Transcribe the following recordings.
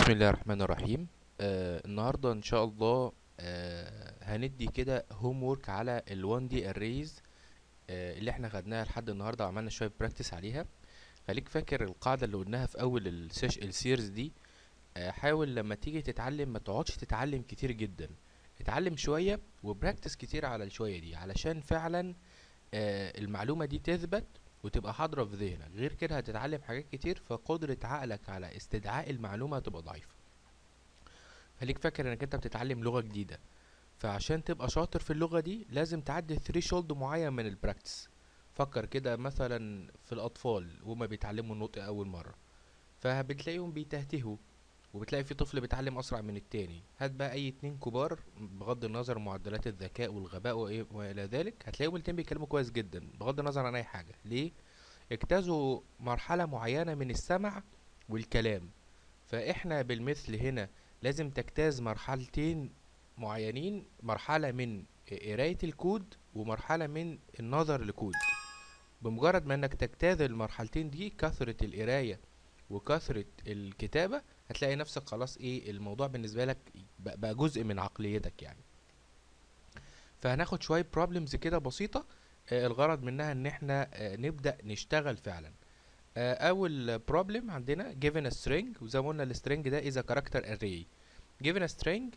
بسم الله الرحمن الرحيم آه النهارده ان شاء الله آه هندي كده هوم وورك على ال 1 دي اريز آه اللي احنا خدناها لحد النهارده وعملنا شويه براكتس عليها خليك فاكر القاعده اللي قلناها في اول السيش السيرز دي آه حاول لما تيجي تتعلم ما تقعدش تتعلم كتير جدا اتعلم شويه وبراكتس كتير على الشويه دي علشان فعلا آه المعلومه دي تثبت وتبقى حاضرة في ذهنك غير كده هتتعلم حاجات كتير فقدرة عقلك على استدعاء المعلومة هتبقى ضعيفة خليك فاكر انك انت بتتعلم لغة جديدة فعشان تبقى شاطر في اللغة دي لازم تعدي ثريشولد معين من البراكتس فكر كده مثلا في الأطفال وهما بيتعلموا النطق أول مرة فبتلاقيهم بيتهتهوا وبتلاقي في طفل بيتعلم أسرع من التاني هات بقى أي اتنين كبار بغض النظر معدلات الذكاء والغباء وإيه وإلى ذلك هتلاقيهم الاتنين بيتكلموا كويس جدا بغض النظر عن أي حاجة ليه؟ اجتازوا مرحلة معينة من السمع والكلام فاحنا بالمثل هنا لازم تجتاز مرحلتين معينين مرحلة من قراية الكود ومرحلة من النظر لكود بمجرد ما انك تجتاز المرحلتين دي كثرة القراية وكثرة الكتابة هتلاقي نفسك خلاص ايه الموضوع بالنسبة لك بقى جزء من عقليتك يعني فهناخد شوية بروبلمز كده بسيطة آه الغرض منها ان احنا آه نبدأ نشتغل فعلا آه اول بروبلم عندنا given a string وزي ما قلنا السترنج ده is a character array given a string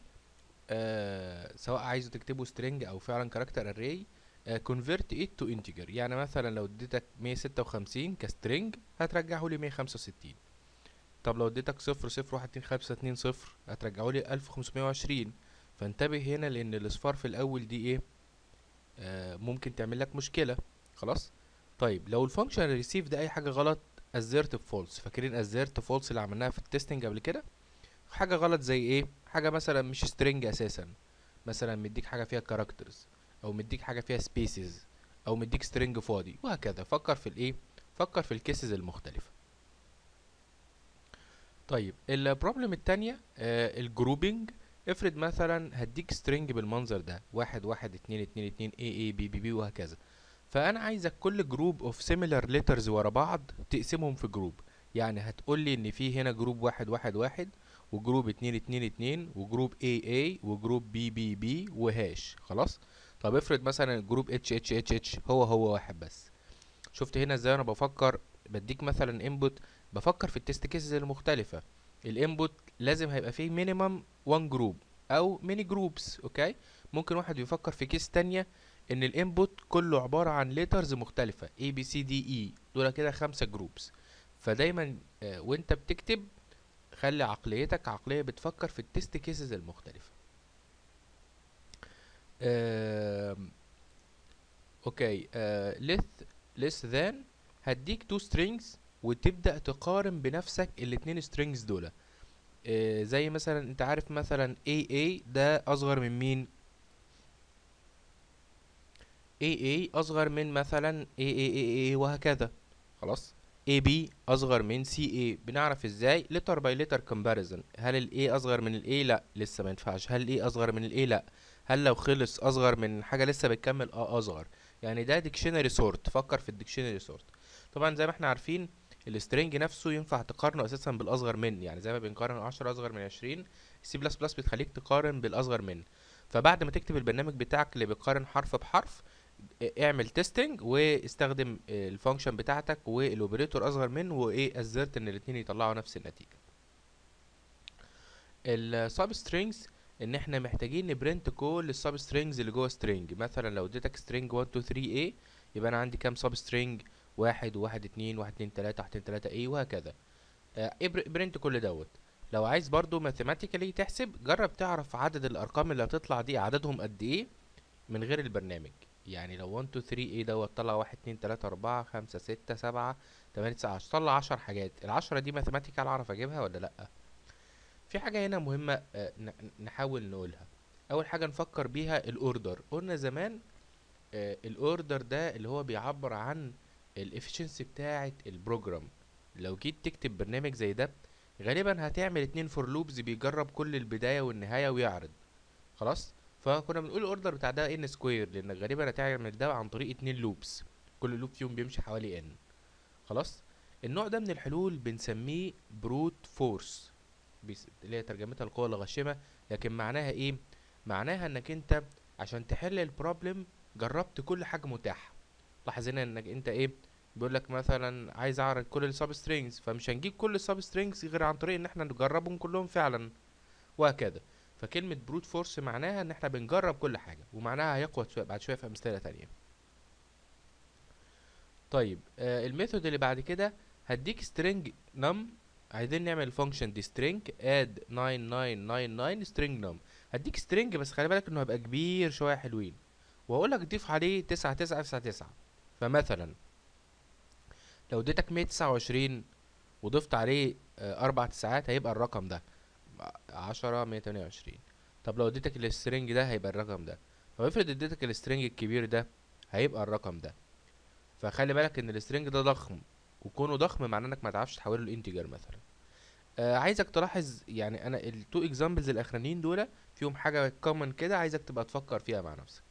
سواء عايز تكتبه string او فعلا character array convert it to integer يعني مثلا لو اديتك 156 كسترنج هترجعه لي 165 طب لو اديتك صفر صفر واحد اتنين خمسة اتنين صفر هترجعه لي 1520 فانتبه هنا لان الاصفار في الاول دي ايه آه ممكن تعمل لك مشكله خلاص طيب لو الفانكشن ريسيف ده اي حاجه غلط assert فولس فاكرين assert فولس اللي عملناها في التستنج قبل كده حاجه غلط زي ايه حاجه مثلا مش string اساسا مثلا مديك حاجه فيها كاركترز او مديك حاجه فيها سبيسز او مديك string فاضي وهكذا فكر في الايه فكر في الكيسز المختلفه طيب البروبلم التانية آه الجروبنج افرض مثلا هديك سترينج بالمنظر ده واحد واحد اتنين اتنين اتنين اي اي بي بي بي وهكذا فانا عايزك كل جروب اوف سيميلر ليترز ورا بعض تقسمهم في جروب يعني هتقول لي ان في هنا جروب واحد واحد واحد وجروب اتنين اتنين اتنين وجروب اي اي وجروب بي بي بي وهاش خلاص طب افرض مثلا الجروب اتش اتش اتش اتش هو هو واحد بس شفت هنا ازاي انا بفكر بديك مثلا انبوت بفكر في التست كيسز المختلفه الانبوت لازم هيبقى فيه مينيمم 1 جروب او ميني جروبس اوكي ممكن واحد يفكر في كيس تانية ان الانبوت كله عبارة عن ليترز مختلفة A B C D E دول كده خمسة جروبس فدايما آه وانت بتكتب خلي عقليتك عقلية بتفكر في التست كيسز المختلفة آه اوكي آه less less than هديك two strings وتبدأ تقارن بنفسك الاتنين strings دول آه زي مثلا انت عارف مثلا AA ده اصغر من مين AA اصغر من مثلا AAAA وهكذا خلاص AB اصغر من CA بنعرف ازاي letter by letter comparison هل ال A اصغر من ال A لا لسه ما ينفعش هل ال A اصغر من ال A لا هل لو خلص اصغر من حاجة لسه بتكمل اه اصغر يعني ده ديكشنري سورت فكر في الديكشنري سورت طبعا زي ما احنا عارفين السترنج نفسه ينفع تقارنه اساسا بالاصغر من يعني زي ما بنقارن 10 اصغر من 20 سي بلس بلس بتخليك تقارن بالاصغر من فبعد ما تكتب البرنامج بتاعك اللي بيقارن حرف بحرف اعمل تيستنج واستخدم الفانكشن بتاعتك والاوبريتور اصغر من وايه ازرت ان الاثنين يطلعوا نفس النتيجه السب سترينجز ان احنا محتاجين نبرنت كل السب سترينجز اللي جوه سترينج مثلا لو اديتك سترينج 1 2 3 a يبقى انا عندي كام سب سترينج واحد وواحد اتنين واحد اتنين تلاتة واحد اتنين تلاتة ايه وهكذا اه برنت كل دوت لو عايز برضو ماثيماتيكالي تحسب جرب تعرف عدد الارقام اللي هتطلع دي عددهم قد ايه من غير البرنامج يعني لو 1 2 3 ايه دوت طلع واحد اتنين تلاتة اربعة خمسة ستة سبعة تمانية تسعة عشرة طلع عشر حاجات العشرة دي ماثيماتيكال اعرف اجيبها ولا لأ في حاجة هنا مهمة اه نحاول نقولها اول حاجة نفكر بيها الاوردر قلنا زمان اه الاوردر ده اللي هو بيعبر عن الافشنسي بتاعه البروجرام لو جيت تكتب برنامج زي ده غالبا هتعمل اتنين فور لوبز بيجرب كل البدايه والنهايه ويعرض خلاص فكنا بنقول الاوردر بتاع ده ان سكوير لان غالبا هتعمل ده عن طريق اتنين لوبس كل لوب فيهم بيمشي حوالي ان خلاص النوع ده من الحلول بنسميه بروت فورس بيس- اللي هي ترجمتها القوة الغاشمة لكن معناها ايه معناها انك انت عشان تحل البروبلم جربت كل حاجة متاحة لاحظ هنا انك انت ايه بيقول لك مثلا عايز اعرض كل السب سترينجز فمش هنجيب كل السب سترينجز غير عن طريق ان احنا نجربهم كلهم فعلا وهكذا فكلمة بروت فورس معناها ان احنا بنجرب كل حاجة ومعناها هيقوى شوية بعد شوية في امثلة تانية طيب آه الميثود اللي بعد كده هديك string num عايزين نعمل الفانكشن دي string add 9999 string num هديك string بس خلي بالك انه هيبقى كبير شويه حلوين وهقول لك ضيف عليه 9999 فمثلا لو اديتك 129 وضفت عليه آه، اربع تسعات هيبقى الرقم ده 10 128 طب لو اديتك السترنج ده هيبقى الرقم ده طب افرض اديتك السترنج الكبير ده هيبقى الرقم ده فخلي بالك ان السترنج ده ضخم وكونه ضخم معناه انك ما تعرفش تحوله لانتجر مثلا آه عايزك تلاحظ يعني انا التو اكزامبلز الاخرانيين دول فيهم حاجه كومن كده عايزك تبقى تفكر فيها مع نفسك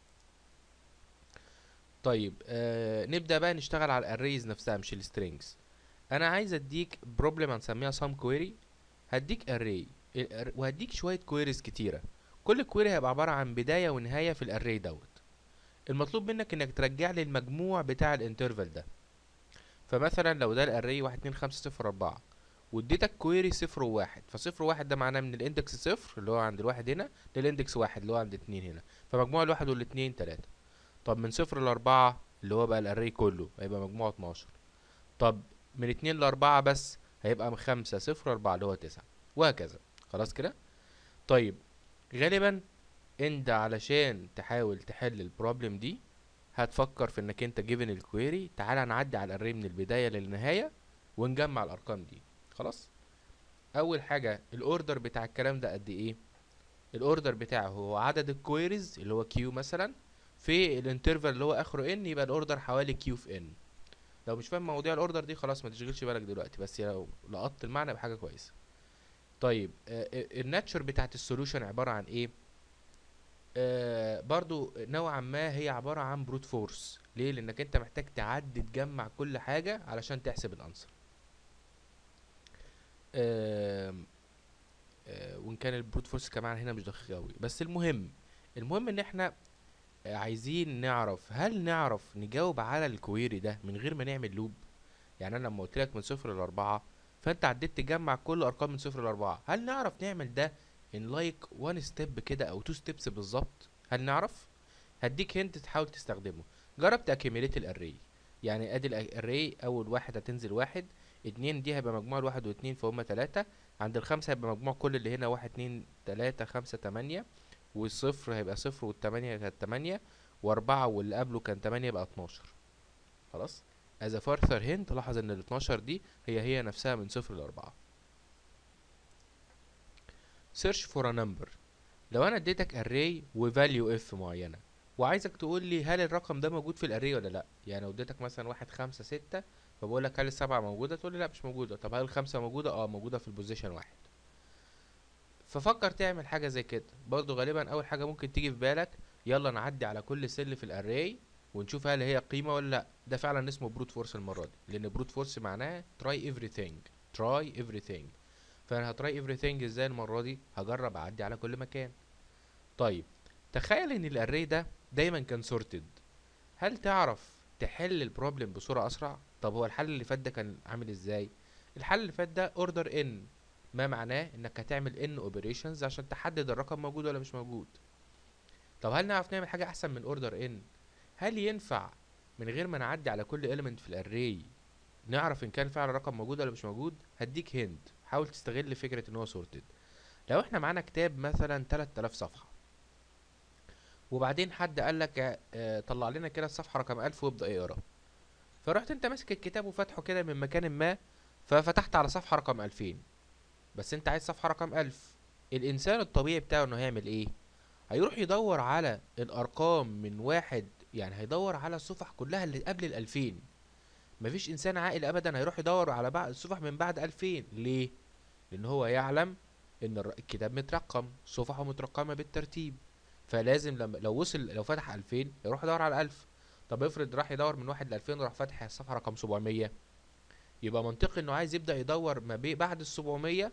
طيب آه نبدا بقى نشتغل على الاريز نفسها مش السترينجز انا عايز اديك بروبلم هنسميها سام كويري هديك اري وهديك شويه كويريز كتيره كل كويري هيبقى عباره عن بدايه ونهايه في الاري دوت المطلوب منك انك ترجع لي المجموع بتاع الانترفال ده فمثلا لو ده الاري واحد اتنين خمسة صفر اربعة واديتك كويري صفر وواحد فصفر وواحد ده معناه من الاندكس صفر اللي هو عند الواحد هنا للاندكس واحد اللي هو عند اتنين هنا فمجموع الواحد والاتنين تلاتة طب من صفر لأربعة اللي هو بقى الاري كله هيبقى مجموعه اتناشر طب من اتنين لأربعة بس هيبقى من خمسة صفر أربعة اللي هو تسعة وهكذا خلاص كده طيب غالبا انت علشان تحاول تحل البروبلم دي هتفكر في انك انت جيفن الكويري تعالى نعدي على الاري من البدايه للنهايه ونجمع الارقام دي خلاص اول حاجه الاوردر بتاع الكلام ده قد ايه الاوردر بتاعه هو عدد الكويريز اللي هو كيو مثلا في الانترفال اللي هو اخره ان يبقى الاوردر حوالي كيو في ان لو مش فاهم مواضيع الاوردر دي خلاص ما تشغلش بالك دلوقتي بس لو لقطت المعنى بحاجه كويسه طيب الناتشر بتاعت السولوشن عباره عن ايه آه برضو نوعا ما هي عبارة عن بروت فورس ليه لانك انت محتاج تعدي تجمع كل حاجة علشان تحسب الانسر آه آه وان كان البروت فورس كمان هنا مش دقيق قوي بس المهم المهم ان احنا آه عايزين نعرف هل نعرف نجاوب على الكويري ده من غير ما نعمل لوب يعني انا لما قلت لك من صفر لاربعة فانت عديت تجمع كل ارقام من صفر لاربعة هل نعرف نعمل ده ان لايك وان ستيب كده او تو ستيبس بالظبط هل نعرف هديك هنت تحاول تستخدمه جرب تاكيميليت الاري يعني ادي الاري اول واحد هتنزل واحد اتنين دي هيبقى مجموع الواحد واتنين فهم تلاتة عند الخمسة هيبقى مجموع كل اللي هنا واحد اتنين تلاتة خمسة تمانية والصفر هيبقى صفر والتمانية كانت تمانية واربعة واللي قبله كان تمانية يبقى اتناشر خلاص as a further hint لاحظ ان الاتناشر دي هي هي نفسها من صفر لاربعة search for a number لو انا اديتك array و value f معينة وعايزك تقول لي هل الرقم ده موجود في الاري ولا لا يعني لو اديتك مثلا واحد خمسة ستة فبقول لك هل السبعة موجودة تقول لي لا مش موجودة طب هل الخمسة موجودة اه موجودة في البوزيشن واحد ففكر تعمل حاجة زي كده برضو غالبا اول حاجة ممكن تيجي في بالك يلا نعدي على كل سل في الاري ونشوف هل هي قيمة ولا لا ده فعلا اسمه بروت فورس المرة دي لان بروت فورس معناه try everything try everything فانا هتراي everything ازاي المره دي هجرب اعدي على كل مكان طيب تخيل ان الاري ده دايما كان sorted هل تعرف تحل البروبلم بصوره اسرع طب هو الحل اللي فات ده كان عامل ازاي الحل اللي فات ده order n ما معناه انك هتعمل n operations عشان تحدد الرقم موجود ولا مش موجود طب هل نعرف نعمل حاجه احسن من order n هل ينفع من غير ما نعدي على كل element في الاري نعرف ان كان فعلا الرقم موجود ولا مش موجود هديك هند حاول تستغل فكرة ان هو سورتد لو احنا معانا كتاب مثلا 3000 صفحة وبعدين حد قال لك اه طلع لنا كده الصفحة رقم 1000 وابدأ اقرا فرحت انت ماسك الكتاب وفتحه كده من مكان ما ففتحت على صفحة رقم 2000 بس انت عايز صفحة رقم 1000 الانسان الطبيعي بتاعه انه هيعمل ايه هيروح يدور على الارقام من واحد يعني هيدور على الصفح كلها اللي قبل الألفين مفيش انسان عاقل ابدا هيروح يدور على بعض الصفح من بعد 2000 ليه لان هو يعلم ان الكتاب مترقم صفحه مترقمه بالترتيب فلازم لما لو وصل لو فتح 2000 يروح يدور على 1000 طب افرض راح يدور من 1 ل 2000 وراح فاتح الصفحه رقم 700 يبقى منطقي انه عايز يبدا يدور ما بين بعد ال 700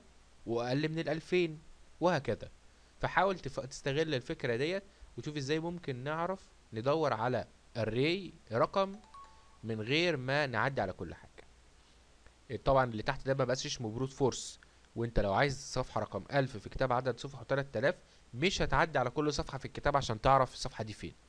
واقل من الالفين وهكذا فحاول تف... تستغل الفكره ديت وتشوف ازاي ممكن نعرف ندور على array رقم من غير ما نعدي على كل حاجه طبعا اللي تحت ده ما بقاش اسمه بروت فورس وانت لو عايز صفحه رقم 1000 في كتاب عدد صفحه 3000 مش هتعدي على كل صفحه في الكتاب عشان تعرف الصفحه دي فين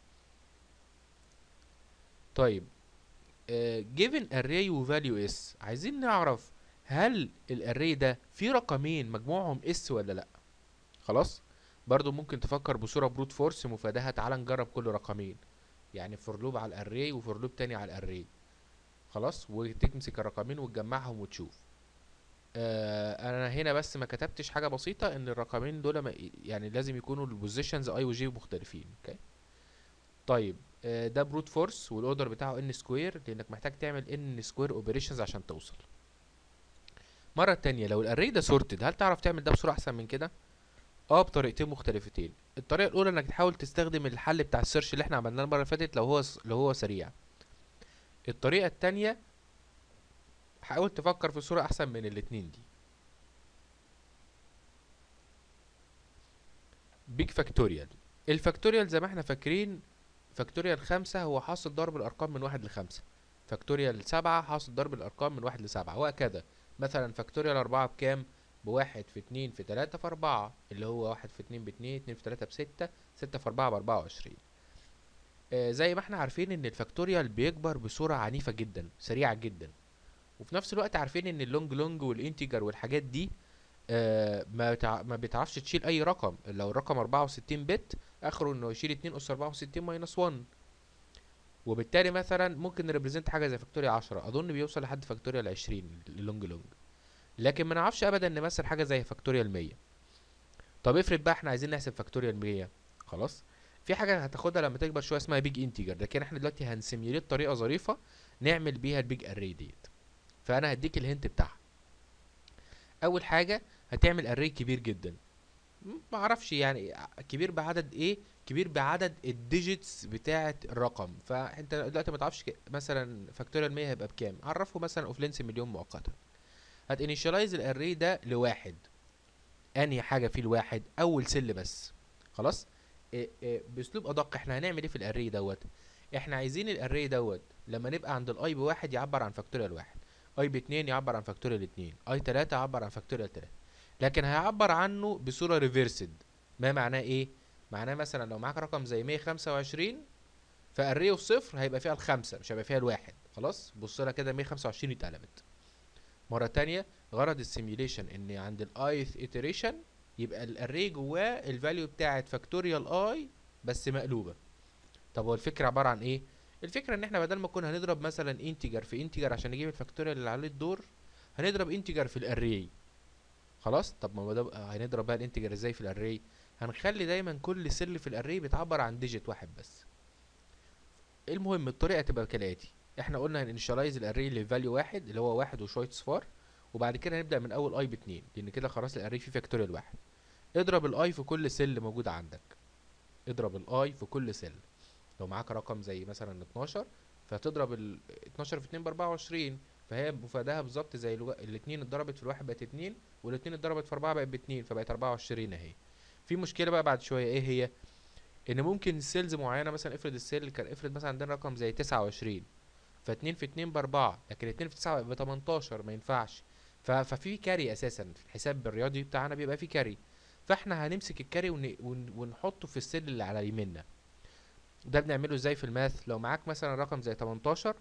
طيب uh, given array و value s عايزين نعرف هل الاري ده فيه رقمين مجموعهم اس ولا لا خلاص برضو ممكن تفكر بصوره بروت فورس مفادها تعال نجرب كل رقمين يعني فور لوب على الاري وفور لوب تاني على الاري خلاص وتمسك الرقمين وتجمعهم وتشوف آه انا هنا بس ما كتبتش حاجه بسيطه ان الرقمين دول ما يعني لازم يكونوا البوزيشنز اي وجي مختلفين اوكي طيب آه ده بروت فورس والاوردر بتاعه ان سكوير لانك محتاج تعمل ان سكوير اوبريشنز عشان توصل مرة تانية لو الاري ده سورتد هل تعرف تعمل ده بصورة احسن من كده؟ اه بطريقتين مختلفتين الطريقة الاولى انك تحاول تستخدم الحل بتاع السيرش اللي احنا عملناه المرة اللي فاتت لو هو لو هو سريع الطريقة التانية حاول تفكر في صورة احسن من الاتنين دي بيج فاكتوريال الفاكتوريال زي ما احنا فاكرين فاكتوريال خمسة هو حاصل ضرب الارقام من واحد لخمسة فاكتوريال سبعة حاصل ضرب الارقام من واحد لسبعة وهكذا مثلا فاكتوريال أربعة بكام؟ بواحد في اتنين في تلاتة في أربعة اللي هو واحد في اتنين باتنين اتنين في تلاتة بستة ستة في أربعة بأربعة وعشرين آه زي ما احنا عارفين ان الفاكتوريال بيكبر بصورة عنيفة جدا سريعة جدا وفي نفس الوقت عارفين ان اللونج لونج والانتجر والحاجات دي آه ما تع... ما بتعرفش تشيل اي رقم لو الرقم 64 بت اخره انه يشيل 2 اس 64 ماينس 1 وبالتالي مثلا ممكن نريبريزنت حاجه زي فاكتوريال 10 اظن بيوصل لحد فاكتوريال 20 اللونج لونج لكن ما نعرفش ابدا نمثل حاجه زي فاكتوريال 100 طب افرض بقى احنا عايزين نحسب فاكتوريال 100 خلاص في حاجه هتاخدها لما تكبر شويه اسمها بيج انتجر لكن احنا دلوقتي هنسيميوليت طريقه ظريفه نعمل بيها البيج اري ديت فانا هديك الهنت بتاعها اول حاجه هتعمل اري كبير جدا ما اعرفش يعني كبير بعدد ايه كبير بعدد الديجيتس بتاعه الرقم فانت دلوقتي ما تعرفش مثلا فاكتوريال 100 هيبقى بكام عرفه مثلا اوف لينس مليون مؤقتا هتانيشالايز الاري ده لواحد انهي حاجه فيه الواحد اول سل بس خلاص إيه إيه باسلوب ادق احنا هنعمل ايه في الاري دوت احنا عايزين الاري دوت لما نبقى عند الاي بواحد يعبر عن فاكتوريال واحد اي باتنين يعبر عن فاكتوريال اتنين اي تلاتة يعبر عن فاكتوريال تلاتة لكن هيعبر عنه بصورة ريفيرسد ما معناه ايه معناه مثلا لو معاك رقم زي 125 فاري اوف صفر هيبقى فيها الخمسة مش هيبقى فيها الواحد خلاص بص لها كده 125 اتقلبت مرة تانية غرض السيميوليشن ان عند الايث iteration يبقى الاري جواه الفاليو بتاعت فاكتوريال اي بس مقلوبة طب هو الفكرة عبارة عن ايه الفكرة ان احنا بدل ما كنا هنضرب مثلا انتجر في انتجر عشان نجيب الفاكتوريال اللي عليه الدور هنضرب انتجر في الاري خلاص طب ما ده هنضرب بقى الانتجر ازاي في الاري هنخلي دايما كل سل في الاري بتعبر عن ديجيت واحد بس المهم الطريقه تبقى كالاتي احنا قلنا هننشالايز الاري لفاليو واحد اللي هو واحد وشويه صفار وبعد كده هنبدا من اول اي باتنين لان كده خلاص الاري فيه فاكتوريال واحد اضرب الاي في كل سل موجود عندك اضرب الاي في كل سل لو معاك رقم زي مثلا 12 فتضرب ال 12 في 2 ب 24 فهي مفادها بالظبط زي الو... الاتنين اتضربت في الواحد بقت اتنين والاتنين اتضربت في اربعة بقت باتنين فبقت 24 اهي في مشكلة بقى بعد شوية ايه هي ان ممكن سيلز معينة مثلا افرض السيل كان افرض مثلا عندنا رقم زي 29 فاتنين في اتنين باربعة لكن اتنين في تسعة ب 18 ما ينفعش ف... ففي كاري اساسا في الحساب الرياضي بتاعنا بيبقى في كاري فاحنا هنمسك الكاري ون... ون... ونحطه في السيل اللي على يميننا ده بنعمله ازاي في الماث لو معاك مثلا رقم زي 18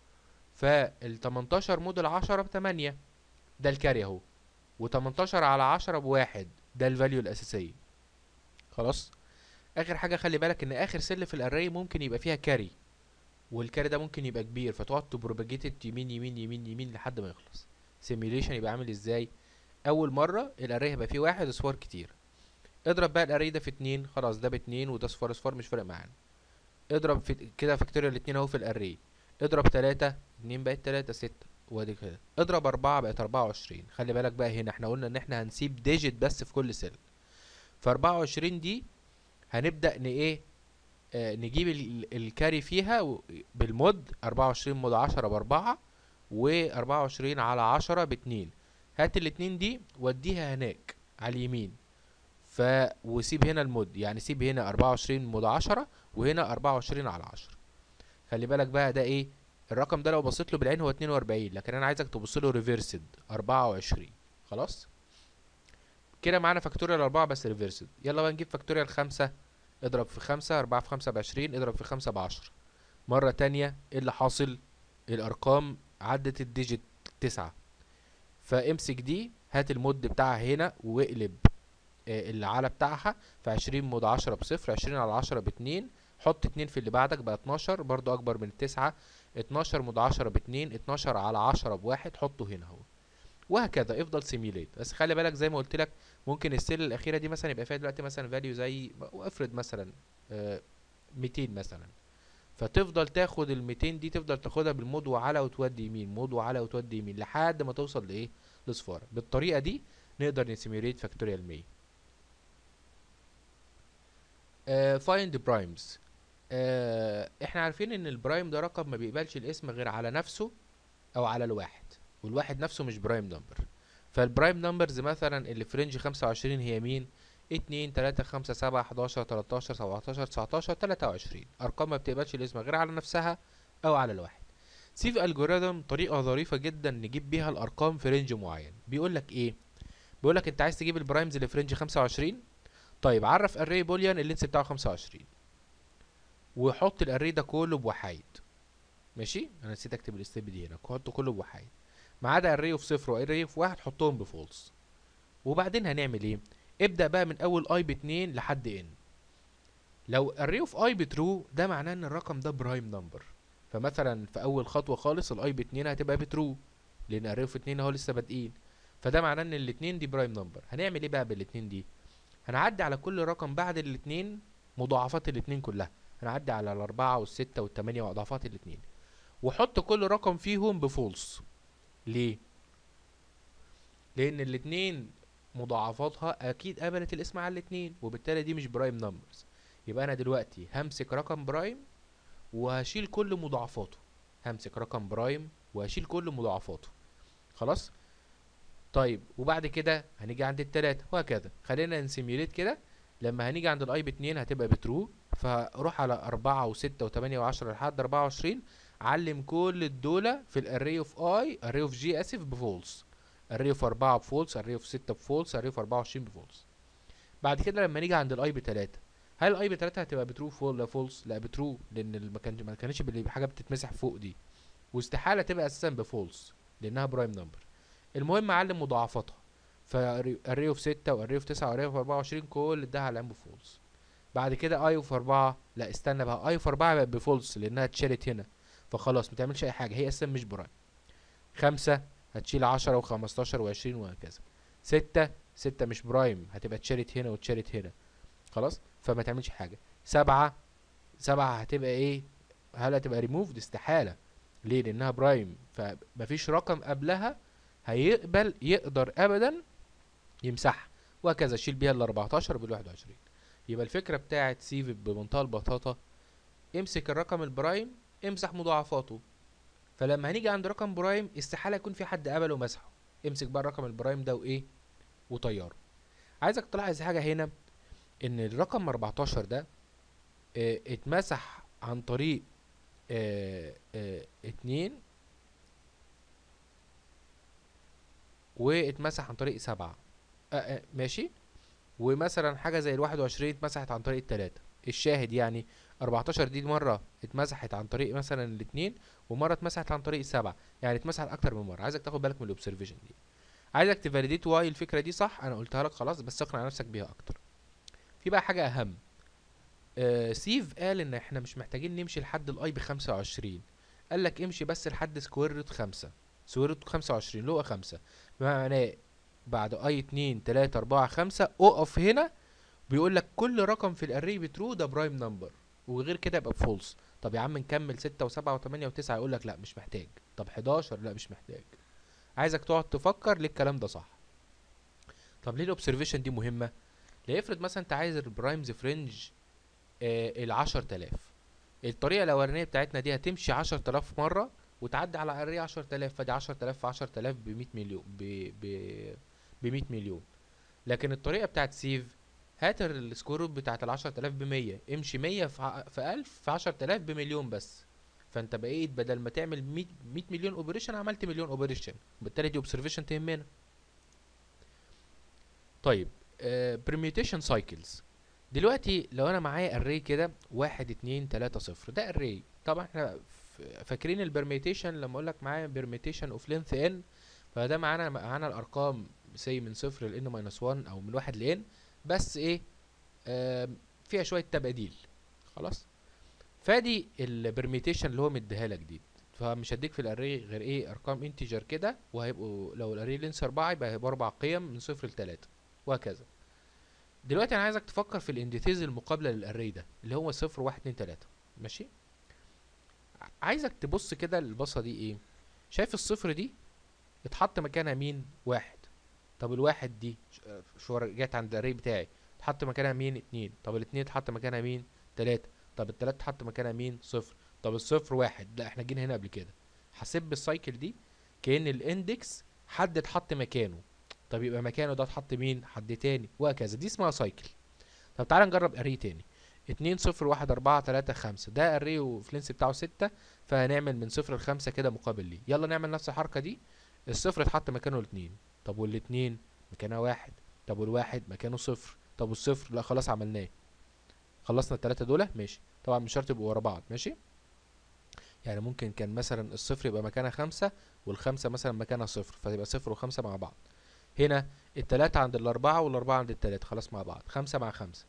فال 18 مود ال 10 ب 8 ده الكاري اهو و18 على 10 بواحد ده الفاليو الاساسيه خلاص اخر حاجه خلي بالك ان اخر سل في الاري ممكن يبقى فيها كاري والكاري ده ممكن يبقى كبير فتقعد تبروباجيت يمين يمين يمين يمين لحد ما يخلص سيميوليشن يبقى عامل ازاي اول مره الاري هيبقى فيه واحد اصفار كتير اضرب بقى الاري ده في اتنين خلاص ده باتنين وده صفار صفار مش فارق معانا اضرب في كده فاكتوريال الاتنين اهو في الاري اضرب تلاتة اتنين بقت تلاتة ستة وادي كده اضرب اربعة بقت اربعة وعشرين خلي بالك بقى هنا احنا قلنا ان احنا هنسيب ديجيت بس في كل سيل فاربعة وعشرين دي هنبدأ ن ايه آه نجيب ال- الكاري فيها و- بالمود اربعة وعشرين مود عشرة باربعة واربعة وعشرين على عشرة باتنين هات الاتنين دي وديها هناك على اليمين ف وسيب هنا المود يعني سيب هنا أربعة وعشرين مود عشرة وهنا أربعة وعشرين على عشرة خلي بالك بقى ده ايه الرقم ده لو بصيت له بالعين هو اتنين وأربعين لكن انا عايزك تبص له ريفيرسد أربعة وعشرين خلاص كده معانا فاكتوريال أربعة بس ريفيرسد يلا بقى نجيب فاكتوريال خمسة اضرب في خمسة أربعة في خمسة بعشرين اضرب في خمسة بعشرة مرة تانية ايه اللي حاصل الأرقام عدت الديجيت تسعة فامسك دي هات المود بتاعها هنا واقلب آه، العلى بتاعها في عشرين مود عشرة بصفر عشرين على عشرة باتنين حط اتنين في اللي بعدك بقى اتناشر برضو أكبر من التسعة اتناشر مود عشرة باتنين اتناشر على عشرة بواحد حطه هنا اهو وهكذا افضل سيميليت بس خلي بالك زي ما قلت لك ممكن السيل الأخيرة دي مثلا يبقى فيها دلوقتي مثلا فاليو زي وافرض مثلا آه، 200 مثلا فتفضل تاخد ال 200 دي تفضل تاخدها بالمود وعلى وتودي يمين مود وعلى وتودي يمين لحد ما توصل لايه لصفار بالطريقه دي نقدر نسيميوليت فاكتوريال 100 فايند برايمز احنا عارفين ان البرايم ده رقم ما بيقبلش الاسم غير على نفسه او على الواحد والواحد نفسه مش برايم نمبر فالبرايم نمبرز مثلا اللي في رينج 25 هي مين اتنين تلاتة خمسة سبعة حداشر تلاتاشر سبعتاشر تسعتاشر تلاتة وعشرين أرقام ما بتقبلش الاسم غير على نفسها أو على الواحد سيف الجوريثم طريقة ظريفة جدا نجيب بيها الأرقام في رينج معين بيقولك إيه بيقولك أنت عايز تجيب البرايمز اللي في رينج خمسة وعشرين طيب عرف أري بوليان اللينس بتاعه خمسة وعشرين وحط الأري ده كله بوحايد ماشي أنا نسيت أكتب الستيب دي هنا حطه كله بوحايد ما عدا أري في صفر وأري في واحد حطهم بفولس وبعدين هنعمل إيه ابدأ بقى من أول اي باتنين لحد ان لو الري اوف اي بترو ده معناه ان الرقم ده برايم نمبر فمثلا في اول خطوة خالص الاي باتنين هتبقى بترو لان الري اوف اتنين اهو لسه بادئين فده معناه ان الاتنين دي برايم نمبر هنعمل ايه بقى بالاتنين دي هنعدي على كل رقم بعد الاتنين مضاعفات الاتنين كلها هنعدي على الاربعة والستة والتمانية واضعافات الاتنين وحط كل رقم فيهم بفولس ليه لان الاتنين مضاعفاتها اكيد قبلت الاسم على الاتنين وبالتالي دي مش برايم نمبرز يبقى انا دلوقتي همسك رقم برايم وهشيل كل مضاعفاته همسك رقم برايم وهشيل كل مضاعفاته خلاص طيب وبعد كده هنيجي عند التلاتة وهكذا خلينا نسيميوليت كده لما هنيجي عند الاي باتنين هتبقى بترو فروح على أربعة وستة وتمانية وعشرة لحد أربعة وعشرين علم كل الدولة في الاري اوف اي اري اوف جي اسف بفولس الري في 4 بفولس الري في 6 بفولس الري في 24 بفولس بعد كده لما نيجي عند الاي بتلاتة هل الاي بتلاتة هتبقى بترو ولا فولس لا بترو لان ال- ما كان- ما كانتش بال- حاجه بتتمسح فوق دي واستحاله تبقى اساسا بفولس لانها برايم نمبر المهم علم مضاعفاتها فالري في 6 والري في 9 والري في 24 كل ده علم بفولس بعد كده اي في 4 لا استنى بقى اي في 4 بقت بفولس لانها اتشالت هنا فخلاص ما تعملش اي حاجه هي اساسا مش برايم خمسة هتشيل عشرة وخمستاشر وعشرين وهكذا ستة ستة مش برايم هتبقى اتشالت هنا واتشالت هنا خلاص فما تعملش حاجة سبعة سبعة هتبقى ايه هل هتبقى ريموفد استحالة ليه لانها برايم فمفيش رقم قبلها هيقبل يقدر ابدا يمسحها وهكذا شيل بيها ال 14 بال 21 يبقى الفكرة بتاعت سيف بمنتهى البساطة امسك الرقم البرايم امسح مضاعفاته فلما هنيجي عند رقم برايم استحالة يكون في حد قبله ومسحه امسك بقى الرقم البرايم ده وايه وطيره عايزك تلاحظ حاجة هنا ان الرقم 14 ده اه اتمسح عن طريق اه اه اتنين واتمسح عن طريق سبعة اه اه ماشي ومثلا حاجة زي الواحد وعشرين اتمسحت عن طريق التلاتة الشاهد يعني 14 دي مرة اتمسحت عن طريق مثلا الاتنين ومرة اتمسحت عن طريق السبعة يعني اتمسحت أكتر من مرة عايزك تاخد بالك من الأوبسرفيشن دي عايزك تفاليديت واي الفكرة دي صح أنا قلتها لك خلاص بس اقنع نفسك بيها أكتر في بقى حاجة أهم آه سيف قال إن احنا مش محتاجين نمشي لحد الأي بخمسة وعشرين قال لك امشي بس لحد سكوير روت خمسة سكوير روت خمسة وعشرين اللي هو خمسة بمعنى بعد اي اتنين تلاتة أربعة خمسة اقف هنا بيقول لك كل رقم في الاري بترو ده برايم نمبر وغير كده يبقى بفولس طب يا عم نكمل ستة وسبعة وتمانية وتسعة يقول لك لا مش محتاج طب حداشر لا مش محتاج عايزك تقعد تفكر ليه الكلام ده صح طب ليه الاوبسرفيشن دي مهمة ليه افرض مثلا انت عايز البرايمز في رينج آه العشر تلاف الطريقة الأولانية بتاعتنا دي هتمشي عشر تلاف مرة وتعدي على اري 10000 فدي 10000 في 10000 ب 100 مليون ب ب ب 100 مليون لكن الطريقه بتاعت سيف هات السكور روت بتاعت ال 10000 ب 100 امشي 100 في ع- في 1000 في 10000 بمليون بس فانت بقيت بدل ما تعمل 100 100 مليون اوبريشن عملت مليون اوبريشن بالتالي دي اوبزرفيشن تهمنا طيب برميوتيشن سايكلز دلوقتي لو انا معايا اري كده واحد اتنين تلاتة صفر ده اري طبعا احنا ف- فاكرين البرميتيشن لما اقول لك معايا برميتيشن اوف لينث ان فده معانا معانا الارقام سي من صفر ل n ماينس 1 او من واحد ل n بس ايه آم، فيها شويه تباديل خلاص فادي البرميتيشن اللي هو مديها لك دي فمش هديك في الاري غير ايه ارقام انتجر كده وهيبقوا لو الاري لينس 4 يبقى هيبقى اربع قيم من صفر لتلاتة وهكذا دلوقتي انا عايزك تفكر في الانديتيز المقابله للاري ده اللي هو صفر واحد اتنين تلاتة ماشي ع- عايزك تبص كده البصه دي ايه شايف الصفر دي اتحط مكانها مين واحد طب الواحد دي ش- آه، شو رجعت عند الاري بتاعي اتحط مكانها مين اتنين طب الاتنين اتحط مكانها مين تلاتة طب التلاتة اتحط مكانها مين صفر طب الصفر واحد لا احنا جينا هنا قبل كده حسيت بالسايكل دي كأن الاندكس حد اتحط مكانه طب يبقى مكانه ده اتحط مين حد تاني وهكذا دي اسمها سايكل طب تعالى نجرب اري تاني اتنين صفر واحد اربعة تلاتة خمسة ده اري وفلنس بتاعه ستة فهنعمل من صفر لخمسة كده مقابل ليه يلا نعمل نفس الحركة دي الصفر اتحط مكانه الاتنين طب والاتنين مكانها واحد طب والواحد مكانه صفر طب والصفر لا خلاص عملناه خلصنا التلاتة دول ماشي طبعا مش شرط يبقوا ورا بعض ماشي يعني ممكن كان مثلا الصفر يبقى مكانها خمسة والخمسة مثلا مكانها صفر فتبقى صفر وخمسة مع بعض هنا التلاتة عند الأربعة والأربعة عند التلاتة خلاص مع بعض خمسة مع خمسة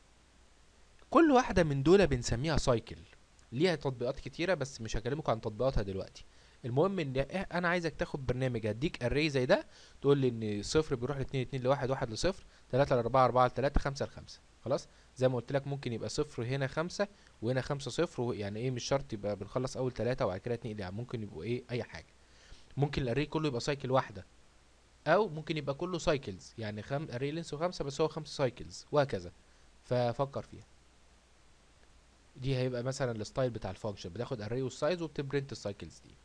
كل واحدة من دول بنسميها سايكل ليها تطبيقات كتيرة بس مش هكلمكم عن تطبيقاتها دلوقتي المهم ان إيه- انا عايزك تاخد برنامج هديك اري زي ده تقول لي ان صفر بيروح لاتنين اتنين لواحد واحد لصفر تلاتة لأربعة أربعة لتلاتة خمسة لخمسة خلاص زي ما قلت لك ممكن يبقى صفر هنا خمسة وهنا خمسة صفر و- يعني ايه مش شرط يبقى بنخلص اول تلاتة وبعد كده اتنين يعني ممكن يبقوا ايه اي حاجة ممكن الاري كله يبقى سايكل واحدة او ممكن يبقى كله سايكلز يعني خم اري لينس وخمسة بس هو خمسة سايكلز وهكذا ففكر فيها دي هيبقى مثلا الستايل بتاع الفانكشن بتاخد اري والسايز وبتبرنت السايكلز دي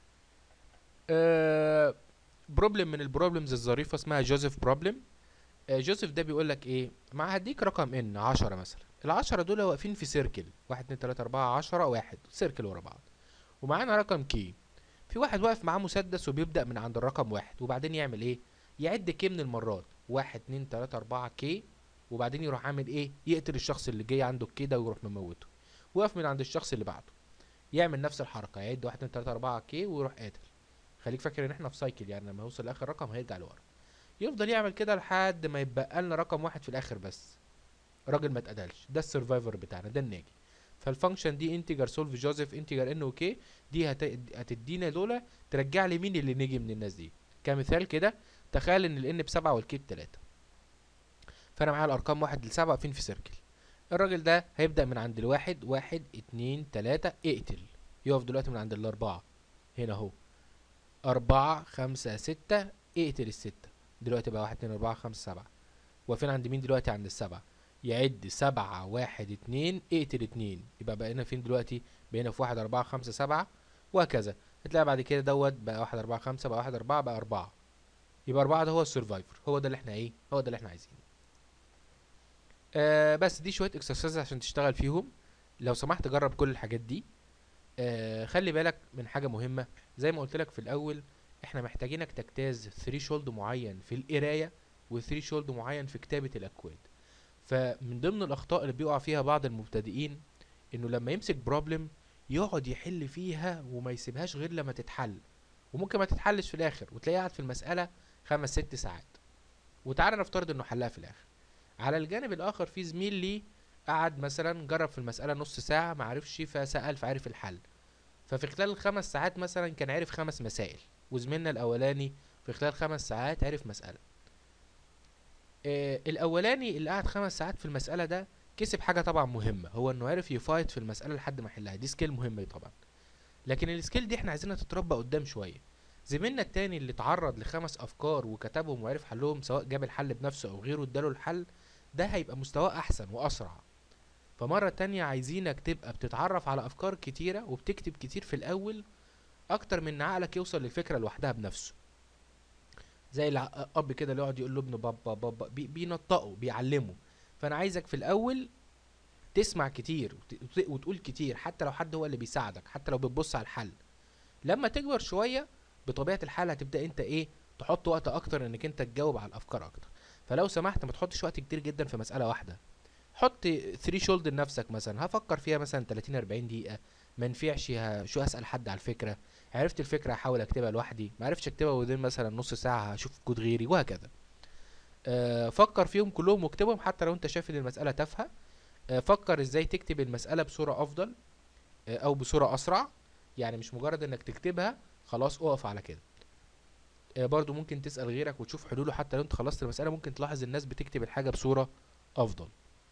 أه بروبلم من البروبلمز الظريفه اسمها جوزيف بروبلم أه جوزيف ده بيقول لك ايه مع هديك رقم ان 10 مثلا العشرة دول واقفين في سيركل واحد اتنين تلاتة أربعة عشرة واحد سيركل ورا بعض ومعانا رقم كي في واحد واقف معاه مسدس وبيبدأ من عند الرقم واحد وبعدين يعمل ايه يعد كي من المرات واحد اتنين تلاتة أربعة كي وبعدين يروح عامل ايه يقتل الشخص اللي جاي عنده الكي ده ويروح مموته وقف من عند الشخص اللي بعده يعمل نفس الحركة يعد واحد اتنين تلاتة أربعة كي ويروح قاتل خليك فاكر ان احنا في سايكل يعني لما يوصل لاخر رقم هيرجع لورا يفضل يعمل كده لحد ما يتبقى لنا رقم واحد في الاخر بس راجل ما اتقتلش ده السرفايفر بتاعنا ده الناجي فالفانكشن دي انتجر سولف جوزيف انتجر ان وكي دي هت... هتدينا دول ترجع لي مين اللي نجي من الناس دي كمثال كده تخيل ان الان بسبعة والكي بتلاتة فانا معايا الارقام واحد لسبعة واقفين في سيركل الراجل ده هيبدأ من عند الواحد واحد اتنين تلاتة اقتل يقف دلوقتي من عند الاربعة هنا اهو أربعة خمسة ستة اقتل الستة دلوقتي بقى واحد اتنين أربعة خمسة سبعة واقفين عند مين دلوقتي عند السبعة يعد سبعة واحد اتنين اقتل اتنين يبقى بقينا فين دلوقتي بقينا في واحد أربعة خمسة سبعة وهكذا هتلاقي بعد كده دوت بقى واحد أربعة خمسة بقى واحد أربعة بقى أربعة يبقى أربعة ده هو السرفايفر هو ده اللي احنا ايه هو ده اللي احنا عايزينه آه بس دي شوية اكسرسايز عشان تشتغل فيهم لو سمحت جرب كل الحاجات دي آه خلي بالك من حاجة مهمة زي ما قلت لك في الأول احنا محتاجينك تجتاز ثريشولد معين في القراية وثريشولد معين في كتابة الأكواد فمن ضمن الأخطاء اللي بيقع فيها بعض المبتدئين إنه لما يمسك بروبلم يقعد يحل فيها وما يسيبهاش غير لما تتحل وممكن ما تتحلش في الآخر وتلاقيه قاعد في المسألة خمس ست ساعات وتعالى نفترض إنه حلها في الآخر على الجانب الآخر في زميل ليه قعد مثلا جرب في المسألة نص ساعة معرفش فسأل فعرف الحل ففي خلال الخمس ساعات مثلا كان عرف خمس مسائل وزميلنا الاولاني في خلال خمس ساعات عرف مسألة آه الاولاني اللي قعد خمس ساعات في المسألة ده كسب حاجة طبعا مهمة هو انه عرف يفايت في المسألة لحد ما يحلها دي سكيل مهمة طبعا لكن السكيل دي احنا عايزينها تتربى قدام شوية زميلنا التاني اللي اتعرض لخمس افكار وكتبهم وعرف حلهم سواء جاب الحل بنفسه او غيره اداله الحل ده هيبقى مستواه احسن واسرع فمرة تانية عايزينك تبقى بتتعرف على افكار كتيرة وبتكتب كتير في الاول اكتر من ان عقلك يوصل للفكره لوحدها بنفسه زي الاب كده اللي يقعد يقول له ابنه بابا بابا بي بينطقه بيعلمه فانا عايزك في الاول تسمع كتير وت- وتقول كتير حتى لو حد هو اللي بيساعدك حتى لو بتبص على الحل لما تكبر شويه بطبيعه الحال هتبدا انت ايه تحط وقت اكتر انك انت تجاوب على الافكار اكتر فلو سمحت ما تحطش وقت كتير جدا في مساله واحده حط 3 شولد لنفسك مثلا هفكر فيها مثلا 30 40 دقيقه ما نفعش ه- شو اسال حد على الفكره عرفت الفكره هحاول اكتبها لوحدي ما عرفتش اكتبها ودين مثلا نص ساعه هشوف كود غيري وهكذا آه، فكر فيهم كلهم واكتبهم حتى لو انت شايف ان المساله تافهه آه، فكر ازاي تكتب المساله بصوره افضل آه، او بصوره اسرع يعني مش مجرد انك تكتبها خلاص اقف على كده آه، برضو ممكن تسال غيرك وتشوف حلوله حتى لو انت خلصت المساله ممكن تلاحظ الناس بتكتب الحاجه بصوره افضل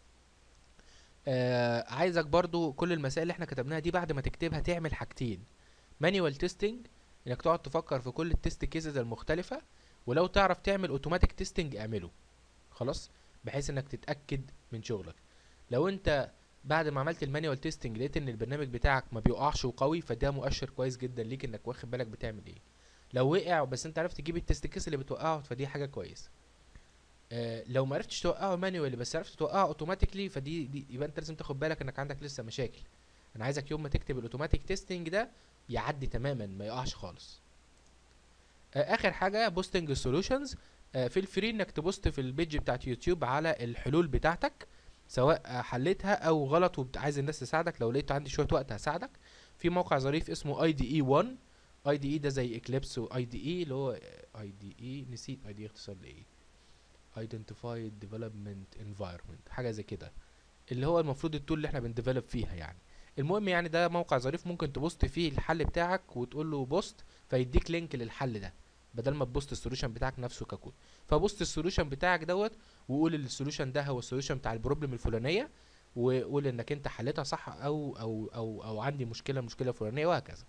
آه عايزك برضو كل المسائل اللي احنا كتبناها دي بعد ما تكتبها تعمل حاجتين مانيوال تيستنج انك تقعد تفكر في كل التست كيسز المختلفه ولو تعرف تعمل اوتوماتيك تيستنج اعمله خلاص بحيث انك تتاكد من شغلك لو انت بعد ما عملت المانيوال تيستنج لقيت ان البرنامج بتاعك ما بيقعش وقوي فده مؤشر كويس جدا ليك انك واخد بالك بتعمل ايه لو وقع بس انت عرفت تجيب التست كيس اللي بتوقعه فدي حاجه كويسه آه لو ما عرفتش توقعه مانيوالي بس عرفت توقعه اوتوماتيكلي فدي دي يبقى انت لازم تاخد بالك انك عندك لسه مشاكل انا عايزك يوم ما تكتب الاوتوماتيك تيستنج ده يعدي تماما ما يقعش خالص آه اخر حاجه بوستنج سولوشنز في الفري انك تبوست في البيج بتاعت يوتيوب على الحلول بتاعتك سواء آه، حليتها او غلط وعايز الناس تساعدك لو لقيت عندي شويه وقت هساعدك في موقع ظريف اسمه اي دي اي 1 اي دي اي ده زي اكليبس واي دي اي اللي هو اي دي اي نسيت اي دي اختصار لايه identified development environment حاجه زي كده اللي هو المفروض التول اللي احنا بنديفلوب فيها يعني المهم يعني ده موقع ظريف ممكن تبوست فيه الحل بتاعك وتقول له بوست فيديك لينك للحل ده بدل ما تبوست السوليوشن بتاعك نفسه ككود فبوست السوليوشن بتاعك دوت وقول السوليوشن ده هو السوليوشن بتاع البروبلم الفلانيه وقول انك انت حلتها صح او او او او عندي مشكله المشكله الفلانيه وهكذا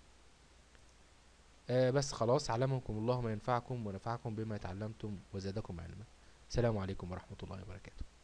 آه بس خلاص علمكم الله ما ينفعكم ونفعكم بما تعلمتم وزادكم علما السلام عليكم ورحمه الله وبركاته